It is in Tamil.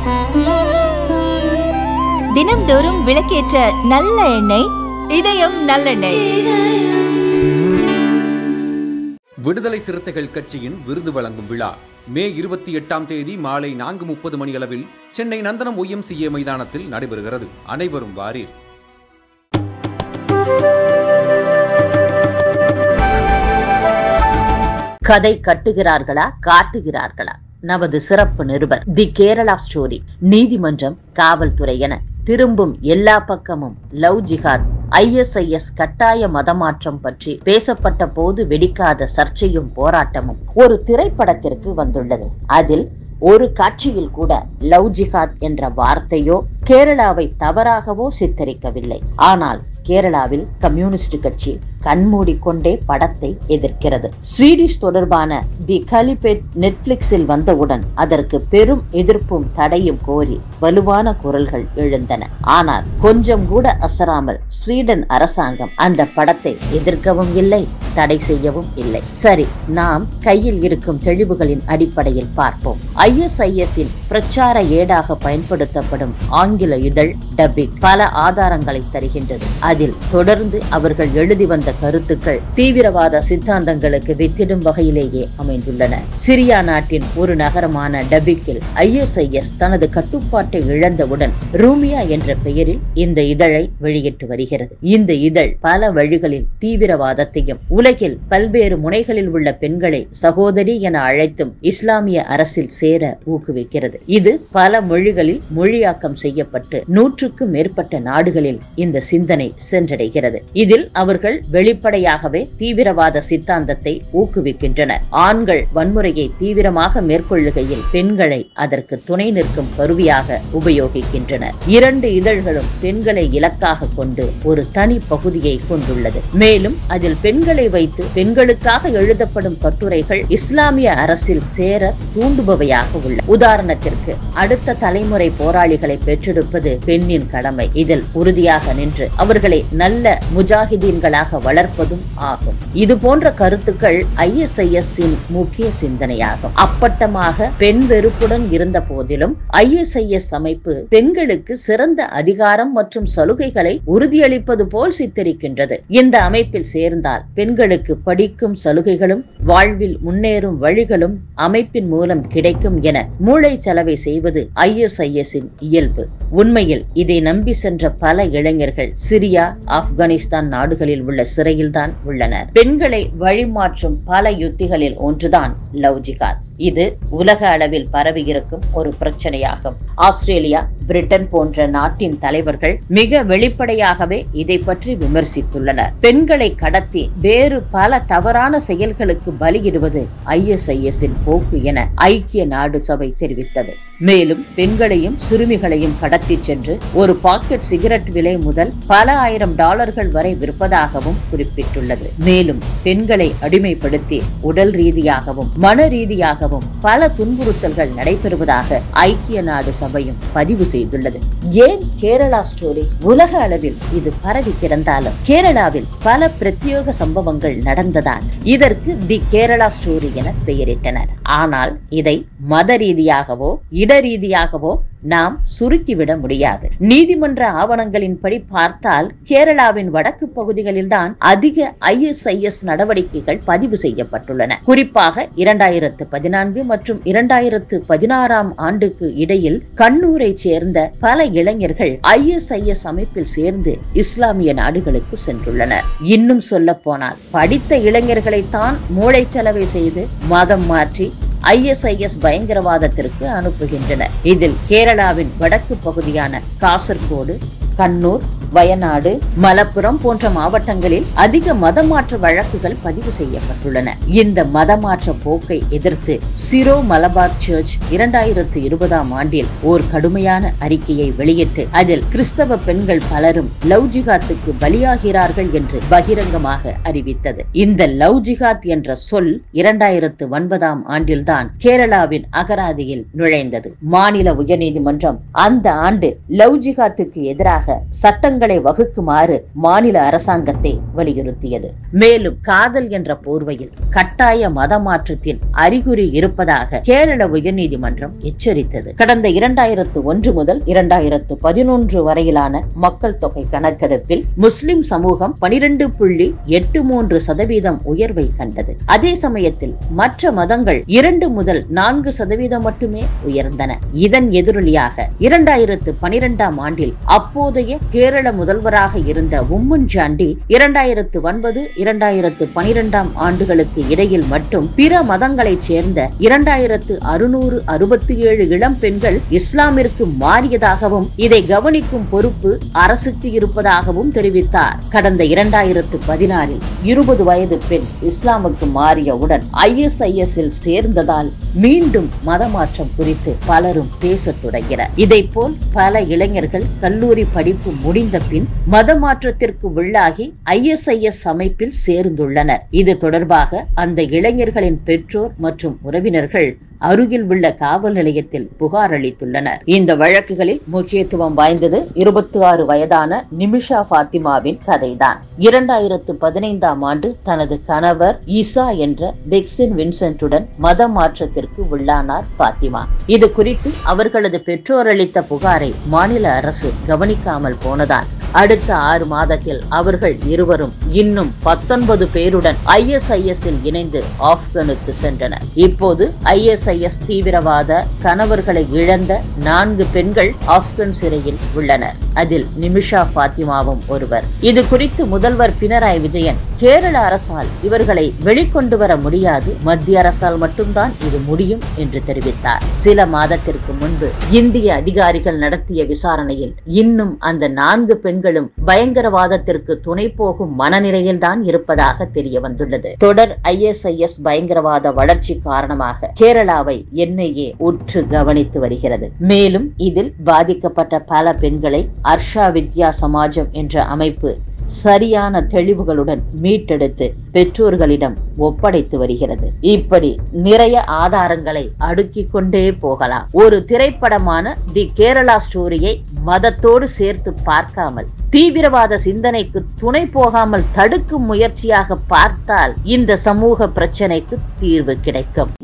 தினம்தோறும் விளக்கேற்ற நல்ல எண்ணெய் இதயம் நல்லெண்ணெய் விடுதலை சிறுத்தைகள் கட்சியின் விருது வழங்கும் விழா மே இருபத்தி எட்டாம் தேதி மாலை நான்கு முப்பது மணியளவில் சென்னை நந்தனம் ஒய்எம்சிஏ மைதானத்தில் நடைபெறுகிறது அனைவரும் வாரீர் கதை கட்டுகிறார்களா காட்டுகிறார்களா நமது சிறப்பு நிருபர் தி கேரளா ஸ்டோரி நீதிமன்றம் காவல்துறை என திரும்பும் எல்லா பக்கமும் லவ் ஜிஹாத் ஐஎஸ்ஐஎஸ் கட்டாய மதமாற்றம் பற்றி பேசப்பட்ட போது வெடிக்காத சர்ச்சையும் போராட்டமும் ஒரு திரைப்படத்திற்கு வந்துள்ளது அதில் ஒரு காட்சியில் கூட லவ் ஜிஹாத் என்ற வார்த்தையோ கேரளாவை தவறாகவோ சித்தரிக்கவில்லை ஆனால் கேரளாவில் கம்யூனிஸ்ட் கட்சி கண்மூடிக்கொண்டே படத்தை எதிர்க்கிறது ஸ்வீடிஷ் தொடர்பான தி கலிபெட் நெட்ஃபிளிக்ஸில் வந்தவுடன் அதற்கு பெரும் எதிர்ப்பும் தடையும் கோரி வலுவான குரல்கள் எழுந்தன ஆனால் கொஞ்சம் கூட அசராமல் ஸ்வீடன் அரசாங்கம் அந்த படத்தை எதிர்க்கவும் இல்லை தடை செய்யவும் இல்லை சரி நாம் கையில் இருக்கும் தெளிவுகளின் அடிப்படையில் பார்ப்போம் ஐஎஸ்ஐஎஸ் இன் பிரச்சார ஏடாக பயன்படுத்தப்படும் ஆங்கில இதழ் டப்பிங் பல ஆதாரங்களை தருகின்றது அதில் தொடர்ந்து அவர்கள் எழுதி வந்த கருத்துக்கள் தீவிரவாத சித்தாந்தங்களுக்கு வித்திடும் வகையிலேயே அமைந்துள்ளன சிரியா நாட்டின் ஒரு நகரமான டபிக்கில் ஐஎஸ்ஐஎஸ் தனது கட்டுப்பாட்டை இழந்தவுடன் ரூமியா என்ற பெயரில் இந்த இதழை வெளியிட்டு வருகிறது இந்த இதழ் பல வழிகளில் தீவிரவாதத்தையும் உலகில் பல்வேறு முனைகளில் உள்ள பெண்களை சகோதரி என அழைத்தும் இஸ்லாமிய அரசில் சேர ஊக்குவிக்கிறது இது பல மொழிகளில் மொழியாக்கம் செய்யப்பட்டு நூற்றுக்கும் மேற்பட்ட நாடுகளில் இந்த சிந்தனை சென்றடைகிறது இதில் அவர்கள் வெளிப்படையாகவே தீவிரவாத சித்தாந்தத்தை ஊக்குவிக்கின்றனர் ஆண்கள் வன்முறையை தீவிரமாக மேற்கொள்ளுகையில் பெண்களை அதற்கு துணை நிற்கும் கருவியாக உபயோகிக்கின்றனர் இரண்டு இதழ்களும் பெண்களை இலக்காக கொண்டு ஒரு தனி பகுதியை கொண்டுள்ளது மேலும் அதில் பெண்களை வைத்து பெண்களுக்காக எழுதப்படும் கட்டுரைகள் இஸ்லாமிய அரசில் சேர தூண்டுபவையாக உள்ளன உதாரணத்திற்கு அடுத்த தலைமுறை போராளிகளை பெற்றெடுப்பது பெண்ணின் கடமை இதில் உறுதியாக நின்று அவர்களை நல்ல முஜாஹிதீன்களாக வளர்ப்பதும் ஆகும் இது போன்ற கருத்துக்கள் ஐஎஸ்ஐஎஸ் இன் முக்கிய சிந்தனையாகும் அப்பட்டமாக பெண் வெறுப்புடன் இருந்த போதிலும் ஐஎஸ்ஐஎஸ் அமைப்பு பெண்களுக்கு சிறந்த அதிகாரம் மற்றும் சலுகைகளை உறுதியளிப்பது போல் சித்தரிக்கின்றது இந்த அமைப்பில் சேர்ந்தால் பெண்களுக்கு படிக்கும் சலுகைகளும் வாழ்வில் முன்னேறும் வழிகளும் அமைப்பின் மூலம் கிடைக்கும் என மூளை செலவை செய்வது ஐஎஸ்ஐஎஸ் இன் இயல்பு உண்மையில் இதை நம்பி சென்ற பல இளைஞர்கள் சிரியா ஆப்கானிஸ்தான் நாடுகளில் உள்ள சிறையில்தான் உள்ளனர் பெண்களை வழிமாற்றும் பல யுத்திகளில் ஒன்றுதான் லவ் ஜிகாத் இது உலக அளவில் பரவியிருக்கும் ஒரு பிரச்சனையாகும் ஆஸ்திரேலியா பிரிட்டன் போன்ற நாட்டின் தலைவர்கள் மிக வெளிப்படையாகவே இதை பற்றி விமர்சித்துள்ளனர் பெண்களை கடத்தி வேறு பல தவறான செயல்களுக்கு பலியிடுவது ஐஎஸ்ஐஎஸ் இன் போக்கு என ஐக்கிய நாடு சபை தெரிவித்தது மேலும் பெண்களையும் சிறுமிகளையும் கடத்தி சென்று ஒரு பாக்கெட் சிகரெட் விலை முதல் பல ஆயிரம் டாலர்கள் வரை விற்பதாகவும் குறிப்பிட்டுள்ளது மேலும் பெண்களை அடிமைப்படுத்தி உடல் ரீதியாகவும் மன ரீதியாகவும் பல துன்புறுத்தல்கள் நடைபெறுவதாக ஐக்கிய நாடு சபையும் பதிவு செய்துள்ளது ஏன் கேரளா ஸ்டோரி உலக அளவில் இது பரவி கிடந்தாலும் கேரளாவில் பல பிரத்யேக சம்பவங்கள் நடந்ததால் இதற்கு தி கேரளா ஸ்டோரி என பெயரிட்டனர் ஆனால் இதை மத ரீதியாகவோ இட ரீதியாகவோ நாம் சுருக்கிவிட முடியாது நீதிமன்ற ஆவணங்களின்படி பார்த்தால் கேரளாவின் வடக்கு பகுதிகளில்தான் அதிக ஐஎஸ்ஐஎஸ் நடவடிக்கைகள் பதிவு செய்யப்பட்டுள்ளன குறிப்பாக இரண்டாயிரத்து பதினான்கு மற்றும் இரண்டாயிரத்து பதினாறாம் ஆண்டுக்கு இடையில் கண்ணூரை சேர்ந்த பல இளைஞர்கள் ஐஎஸ்ஐஎஸ் அமைப்பில் சேர்ந்து இஸ்லாமிய நாடுகளுக்கு சென்றுள்ளனர் இன்னும் சொல்ல போனால் படித்த இளைஞர்களைத்தான் மூளைச்சலவை செய்து மதம் மாற்றி ஐஎஸ்ஐஎஸ் பயங்கரவாதத்திற்கு அனுப்புகின்றனர் இதில் கேரளாவின் வடக்கு பகுதியான காசர்கோடு கண்ணூர் வயநாடு மலப்புரம் போன்ற மாவட்டங்களில் அதிக மதமாற்ற வழக்குகள் பதிவு செய்யப்பட்டுள்ளன இந்த மதமாற்ற போக்கை எதிர்த்து சிரோ மலபார் சர்ச் இரண்டாயிரத்து இருபதாம் ஆண்டில் ஓர் கடுமையான அறிக்கையை வெளியிட்டு அதில் கிறிஸ்தவ பெண்கள் பலரும் லவ் ஜிகாத்துக்கு பலியாகிறார்கள் என்று பகிரங்கமாக அறிவித்தது இந்த லவ் ஜிகாத் என்ற சொல் இரண்டாயிரத்து ஒன்பதாம் ஆண்டில்தான் கேரளாவின் அகராதியில் நுழைந்தது மாநில உயர்நீதிமன்றம் அந்த ஆண்டு லவ் ஜிகாத்துக்கு எதிராக சட்டங்கள் சட்டங்களை வகுக்குமாறு மாநில அரசாங்கத்தை வலியுறுத்தியது மேலும் காதல் என்ற போர்வையில் கட்டாய மத மாற்றத்தின் அறிகுறி இருப்பதாக கேரள உயர்நீதிமன்றம் எச்சரித்தது கடந்த இரண்டாயிரத்து ஒன்று முதல் இரண்டாயிரத்து பதினொன்று வரையிலான மக்கள் தொகை கணக்கெடுப்பில் முஸ்லிம் சமூகம் பனிரெண்டு புள்ளி எட்டு மூன்று சதவீதம் உயர்வை கண்டது அதே சமயத்தில் மற்ற மதங்கள் இரண்டு முதல் நான்கு சதவீதம் மட்டுமே உயர்ந்தன இதன் எதிரொலியாக இரண்டாயிரத்து பனிரெண்டாம் ஆண்டில் அப்போதைய கேரள முதல்வராக இருந்த உம்மன் சாண்டி இரண்டாயிரத்து ஒன்பது இரண்டாயிரத்து பனிரெண்டாம் ஆண்டுகளுக்கு இடையில் மட்டும் பிற மதங்களைச் சேர்ந்த இரண்டாயிரத்து அறுநூறு அறுபத்தி ஏழு இளம் பெண்கள் இஸ்லாமிற்கு மாறியதாகவும் இதை கவனிக்கும் பொறுப்பு அரசுக்கு இருப்பதாகவும் தெரிவித்தார் கடந்த இரண்டாயிரத்து பதினாறில் இருபது வயது பெண் இஸ்லாமுக்கு மாறியவுடன் ஐஎஸ்ஐஎஸ் இல் சேர்ந்ததால் மீண்டும் மதமாற்றம் குறித்து பலரும் பேசத் தொடங்கினர் இதைப்போல் பல இளைஞர்கள் கல்லூரி படிப்பு முடிந்த பின் மதமாற்றத்திற்கு உள்ளாகி ஐஎஸ்ஐஎஸ் அமைப்பில் சேர்ந்துள்ளனர் இது தொடர்பாக அந்த இளைஞர்களின் பெற்றோர் மற்றும் உறவினர்கள் அருகில் உள்ள காவல் நிலையத்தில் புகார் அளித்துள்ளனர் இந்த வழக்குகளில் முக்கியத்துவம் வாய்ந்தது இருபத்தி ஆறு வயதான நிமிஷா பாத்திமாவின் கதைதான் இரண்டாயிரத்து பதினைந்தாம் ஆண்டு தனது கணவர் ஈசா என்ற டெக்ஸின் வின்சென்ட்டுடன் மத மாற்றத்திற்கு உள்ளானார் பாத்திமா இது குறித்து அவர்களது பெற்றோர் அளித்த புகாரை மாநில அரசு கவனிக்காமல் போனதால் அடுத்த ஆறு மாதத்தில் அவர்கள் இருவரும் இன்னும் பத்தொன்பது பேருடன் ஐஎஸ்ஐஎஸ் இல் இணைந்து ஆப்கனுக்கு சென்றனர் இப்போது ஐஎஸ்ஐஎஸ் தீவிரவாத கணவர்களை இழந்த நான்கு பெண்கள் ஆப்கன் சிறையில் உள்ளனர் அதில் நிமிஷா பாத்திமாவும் ஒருவர் இது குறித்து முதல்வர் பினராயி விஜயன் கேரள அரசால் இவர்களை வெளிக்கொண்டு வர முடியாது மத்திய அரசால் மட்டும்தான் இது முடியும் என்று தெரிவித்தார் சில மாதத்திற்கு முன்பு இந்திய அதிகாரிகள் நடத்திய விசாரணையில் இன்னும் அந்த நான்கு பெண்களும் பயங்கரவாதத்திற்கு துணை போகும் மனநிலையில்தான் இருப்பதாக தெரிய வந்துள்ளது தொடர் ஐஎஸ்ஐஎஸ் பயங்கரவாத வளர்ச்சி காரணமாக கேரளாவை என்ஐஏ உற்று கவனித்து வருகிறது மேலும் இதில் பாதிக்கப்பட்ட பல பெண்களை அர்ஷா வித்யா சமாஜம் என்ற அமைப்பு சரியான தெளிவுகளுடன் மீட்டெடுத்து பெற்றோர்களிடம் ஒப்படைத்து வருகிறது இப்படி நிறைய ஆதாரங்களை அடுக்கிக் கொண்டே போகலாம் ஒரு திரைப்படமான தி கேரளா ஸ்டோரியை மதத்தோடு சேர்த்து பார்க்காமல் தீவிரவாத சிந்தனைக்கு துணை போகாமல் தடுக்கும் முயற்சியாக பார்த்தால் இந்த சமூக பிரச்சனைக்கு தீர்வு கிடைக்கும்